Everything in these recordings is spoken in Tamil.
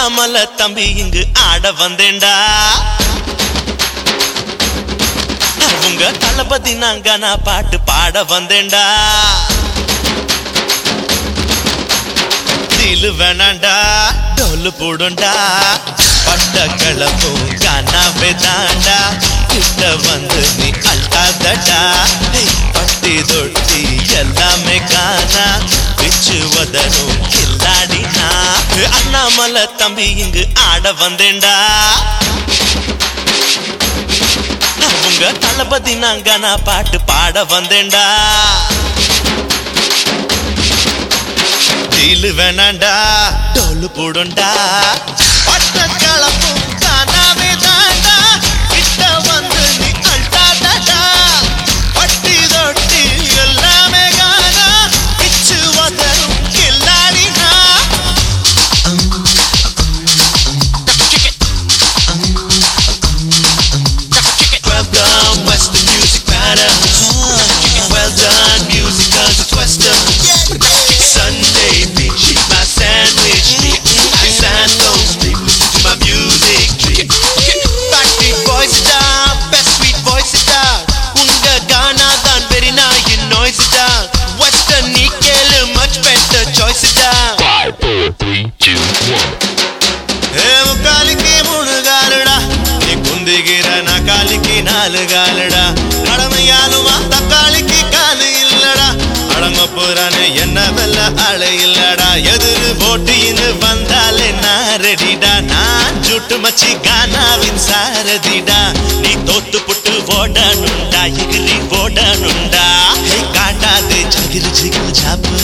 அண்ணாமலை தம்பி இங்கு ஆட வந்தேன்டா அவங்க தளபதி நாங்க நான் பாட்டு பாட வந்தேன்டா திலு வேணாண்டா டோலு போடுண்டா பட்ட கிளப்பும் காணாவே தாண்டா கிட்ட வந்து நீ அல்லாதடா ஏய், பட்டி தொட்டி எல்லாமே காணா பிச்சு வதரும் கில்லாடினா அண்ணாமலை தம்பி இங்கு ஆட வந்தேன்டா அவங்க தளபதி நாங்க நான் பாட்டு பாட வந்தேன்டா டீலு வேணாண்டா டோலு போடுண்டா பட்ட கலப்பும் காணாவே தாண்டா கிட்ட வந்து நீ அழ்த்தாதடா பட்டி தொட்டி எல்லாமே காணா பிச்சு வதரும் கில்லாடினா Well done, Western music matters. Well done, music cause it's Western. Sunday, bitch, eat my sandwich. I sign those people listen to my music. Backstreet Boys da, best sweet voice da. உங்க கானா தான் very nice in noise da. Western நீ கேளு much better choice da. Five, four, three, two, one. ஏ முக்காலிக்கு மூணு காலுடா நீ குந்திகிற நக்காலிக்கு நாலு காலுடா கடமையாலுமா தக்காளிக்கு காலு இல்லடா அடங்க போறானு என்ன வெல்ல ஆளு இல்லடா எதிரு போட்டின்னு வந்தாலே நான் ரெடிடா நான் ஜுட்டு மச்சி கானாவின் சாரதிடா நீ தோத்து புட்டு ஓடணுண்டா எகிரி ஓடணுண்டா ஹே காட்டாது ஜகிரு ஜிகிரு ஜாப்பு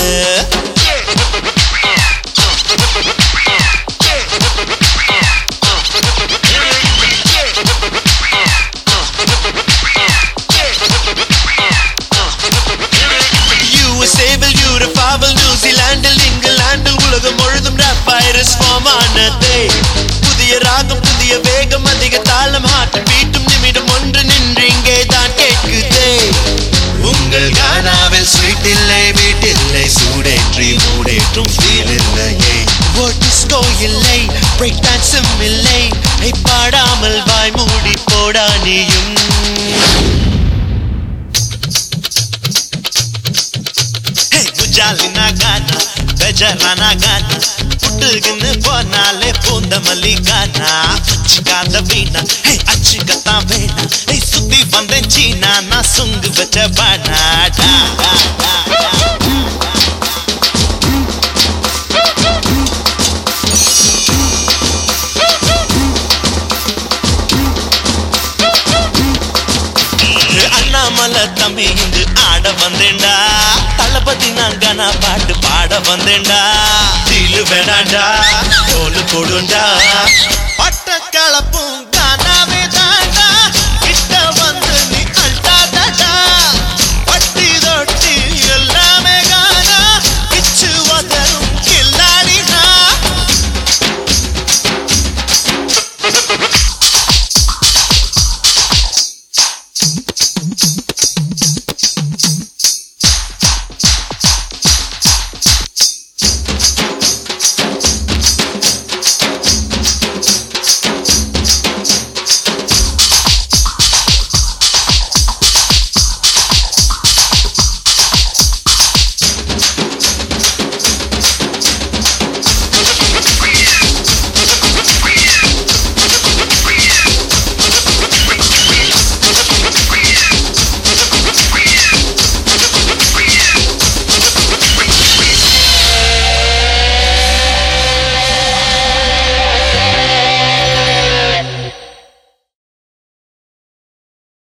யூஎஸ்ஏவில் யூரோப்பாவில் நியூசிலாண்டில் இங்கிலாண்டில் உலகம் முழுதும் ரேப் வைரஸ் ஃபார்ம் ஆனதே புதிய ராகம் புதிய வேகம் அதிக தாளம் ஹார்ட் பீட்டும் நிமிடம் ஒன்று நின்று இங்கே தான் கேட்குதே உங்கள் கானாவில் ஸ்வீட் இல்லை பீட் இல்லை சூடேற்றி மூடேற்றும் ஃபீல் இல்லையே ஒரு டிஸ்கோ இல்லை பிரேக் டான்ஸும் இல்லை ஐ பாடாமல் வாய் மூடி போடா நீயும் குஜாலினா கானா பெஜரானா கானா புட்டுக்குன்னு போனாலே பூந்த மல்லி கானா அச்சுக்காத வீணா ஹே அச்சுக்கத்தான் வேணா ஹே சுத்தி வந்தேன் சீனா நான் சுங்கு வச்ச பானா டா, டா, டா, டா. அண்ணாமலை தம்பி இங்கு ஆட வந்தேன்டா தளபதி நாங்க நான் பாட்டு பாட வந்தேன்டா தீலு வேணாண்டா தோலு கொடுண்டா பட்ட கலப்பும்